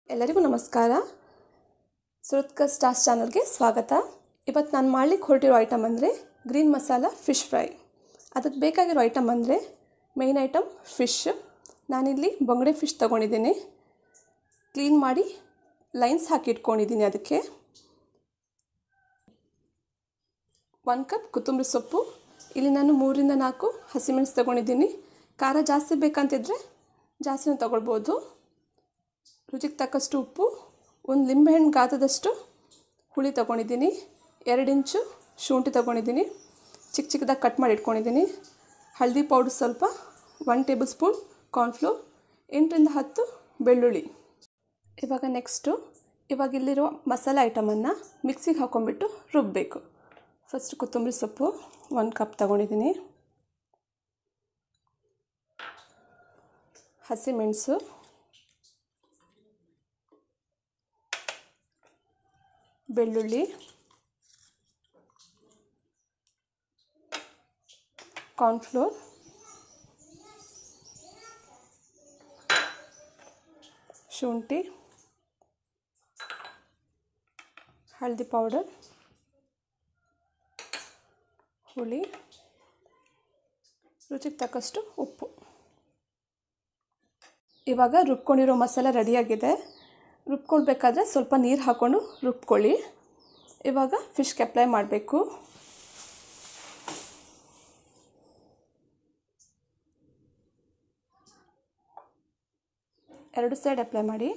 ಎಲ್ಲರಿಗೂ ನಮಸ್ಕಾರ ಸುರತ್ಕ ಸ್ಟಾರ್ಸ್ ಚಾನಲ್ಗೆ ಸ್ವಾಗತ ಇವತ್ತು ನಾನು ಮಾಡ್ಲಿಕ್ಕೆ ಹೊರಟಿರೋ ಐಟಮ್ ಅಂದರೆ ಗ್ರೀನ್ ಮಸಾಲ ಫಿಶ್ ಫ್ರೈ ಅದಕ್ಕೆ ಬೇಕಾಗಿರೋ ಐಟಮ್ ಅಂದರೆ ಮೇಯ್ನ್ ಐಟಮ್ ಫಿಶ್ ನಾನಿಲ್ಲಿ ಬಂಗಡೆ ಫಿಶ್ ತೊಗೊಂಡಿದ್ದೀನಿ ಕ್ಲೀನ್ ಮಾಡಿ ಲೈನ್ಸ್ ಹಾಕಿ ಇಟ್ಕೊಂಡಿದ್ದೀನಿ ಅದಕ್ಕೆ ಒಂದು ಕಪ್ ಕೊತ್ತಂಬರಿ ಸೊಪ್ಪು ಇಲ್ಲಿ ನಾನು ಮೂರಿಂದ ನಾಲ್ಕು ಹಸಿಮೆಣಸು ತೊಗೊಂಡಿದ್ದೀನಿ ಖಾರ ಜಾಸ್ತಿ ಬೇಕಂತಿದ್ರೆ ಜಾಸ್ತಿನೂ ತೊಗೊಳ್ಬೋದು ರುಚಿಗೆ ತಕ್ಕಷ್ಟು ಉಪ್ಪು ಒಂದು ಲಿಂಬೆಹಣ್ಣು ಗಾತ್ರದಷ್ಟು ಹುಳಿ ತೊಗೊಂಡಿದ್ದೀನಿ ಎರಡು ಇಂಚು ಶುಂಠಿ ತೊಗೊಂಡಿದ್ದೀನಿ ಚಿಕ್ಕ ಚಿಕ್ಕದಾಗಿ ಕಟ್ ಮಾಡಿ ಇಟ್ಕೊಂಡಿದ್ದೀನಿ ಹಳದಿ ಪೌಡ್ರ್ ಸ್ವಲ್ಪ ಒನ್ ಟೇಬಲ್ ಸ್ಪೂನ್ ಕಾರ್ನ್ಫ್ಲೋರ್ ಎಂಟರಿಂದ ಹತ್ತು ಬೆಳ್ಳುಳ್ಳಿ ಇವಾಗ ನೆಕ್ಸ್ಟು ಇವಾಗ ಇಲ್ಲಿರೋ ಮಸಾಲೆ ಐಟಮನ್ನು ಮಿಕ್ಸಿಗೆ ಹಾಕ್ಕೊಂಬಿಟ್ಟು ರುಬ್ಬಬೇಕು ಫಸ್ಟ್ ಕೊತ್ತಂಬರಿ ಸೊಪ್ಪು ಒಂದು ಕಪ್ ತೊಗೊಂಡಿದ್ದೀನಿ ಹಸಿಮೆಣಸು ಬೆಳ್ಳುಳ್ಳಿ ಕಾರ್ನ್ಫ್ಲೋರ್ ಶುಂಠಿ ಹಳದಿ ಪೌಡರ್ ಹುಳಿ ರುಚಿಗೆ ತಕ್ಕಷ್ಟು ಉಪ್ಪು ಇವಾಗ ರುಬ್ಕೊಂಡಿರೋ ಮಸಾಲೆ ರೆಡಿಯಾಗಿದೆ ರುಬ್ಕೊಳ್ಬೇಕಾದ್ರೆ ಸ್ವಲ್ಪ ನೀರು ಹಾಕ್ಕೊಂಡು ರುಬ್ಕೊಳ್ಳಿ ಇವಾಗ ಫಿಶ್ಗೆ ಅಪ್ಲೈ ಮಾಡಬೇಕು ಎರಡು ಸೈಡ್ ಅಪ್ಲೈ ಮಾಡಿ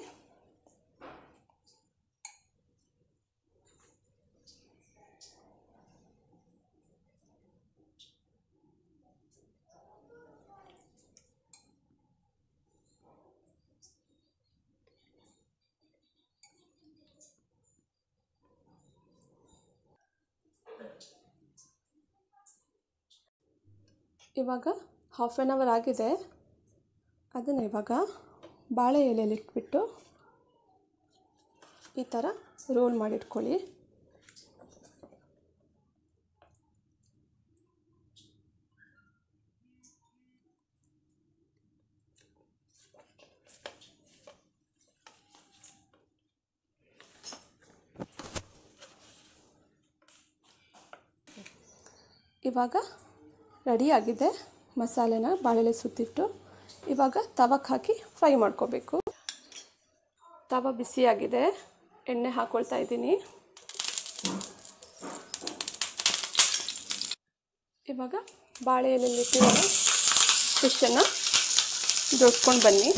ಇವಾಗ ಹಾಫ್ ಆನ್ ಅವರ್ ಆಗಿದೆ ಅದನ್ನು ಇವಾಗ ಬಾಳೆ ಎಲೆಯಲ್ಲಿ ಇಟ್ಬಿಟ್ಟು ಈ ಥರ ರೋಲ್ ಮಾಡಿಟ್ಕೊಳ್ಳಿ ಇವಾಗ ರೆಡಿಯಾಗಿದೆ ಮಸಾಲೆನ ಬಾಳೆಲೆ ಸುತ್ತಿಟ್ಟು ಇವಾಗ ತವಕ್ಕೆ ಹಾಕಿ ಫ್ರೈ ಮಾಡ್ಕೋಬೇಕು ತವ ಬಿಸಿಯಾಗಿದೆ ಎಣ್ಣೆ ಹಾಕ್ಕೊಳ್ತಾ ಇದ್ದೀನಿ ಇವಾಗ ಬಾಳೆ ಎಲೆಯಲ್ಲಿ ಫಿಶನ್ನು ಜೋಡಿಸ್ಕೊಂಡು ಬನ್ನಿ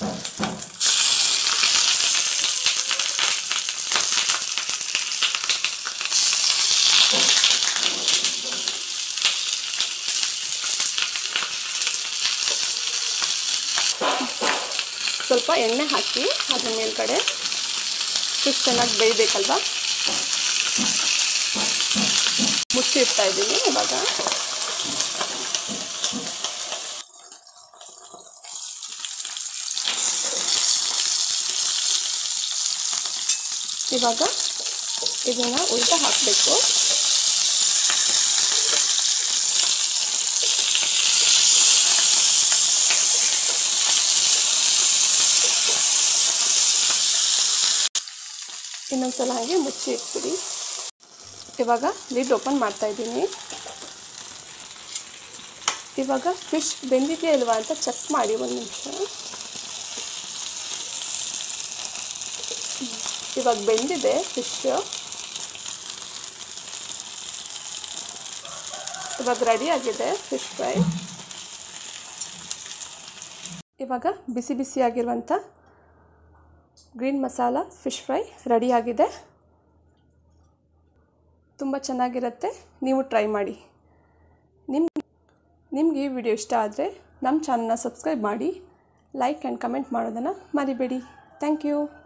ಸ್ವಲ್ಪ ಎಣ್ಣೆ ಹಾಕಿ ಅದ್ರ ಮೇಲ್ಗಡೆ ಫಿಶ್ ಚೆನ್ನಾಗಿ ಬೇಯಬೇಕಲ್ವ ಮುಚ್ಚಿ ಇಡ್ತಾ ಇದ್ದೀನಿ ಇವಾಗ ಇವಾಗ ಇದನ್ನು ಉಲ್ಟಾ ಹಾಕಬೇಕು ಇನ್ನೊಂದ್ಸಲ ಹಾಗೆ ಮುಚ್ಚಿ ಇಟ್ಬಿಡಿ ಇವಾಗ ಲಿಡ್ ಓಪನ್ ಮಾಡ್ತಾ ಇದ್ದೀನಿ ಇವಾಗ ಫಿಶ್ ಬೆಂದಿದೆಯಾ ಇಲ್ವಾ ಅಂತ ಚೆಕ್ ಮಾಡಿ ಒಂದು ನಿಮಿಷ ಇವಾಗ ಬೆಂದಿದೆ ಫಿಶ್ ಇವಾಗ ರೆಡಿ ಆಗಿದೆ ಫಿಶ್ ಫ್ರೈ ಇವಾಗ ಬಿಸಿ ಬಿಸಿಯಾಗಿರುವಂಥ ಗ್ರೀನ್ ಮಸಾಲ ಫಿಶ್ ಫ್ರೈ ರೆಡಿಯಾಗಿದೆ ತುಂಬ ಚೆನ್ನಾಗಿರುತ್ತೆ ನೀವು ಟ್ರೈ ಮಾಡಿ ನಿಮ್ಮ ನಿಮ್ಗೆ ಈ ವಿಡಿಯೋ ಇಷ್ಟ ಆದರೆ ನಮ್ಮ ಚಾನಲ್ನ ಸಬ್ಸ್ಕ್ರೈಬ್ ಮಾಡಿ ಲೈಕ್ ಆ್ಯಂಡ್ ಕಮೆಂಟ್ ಮಾಡೋದನ್ನು ಮರಿಬೇಡಿ ಥ್ಯಾಂಕ್ ಯು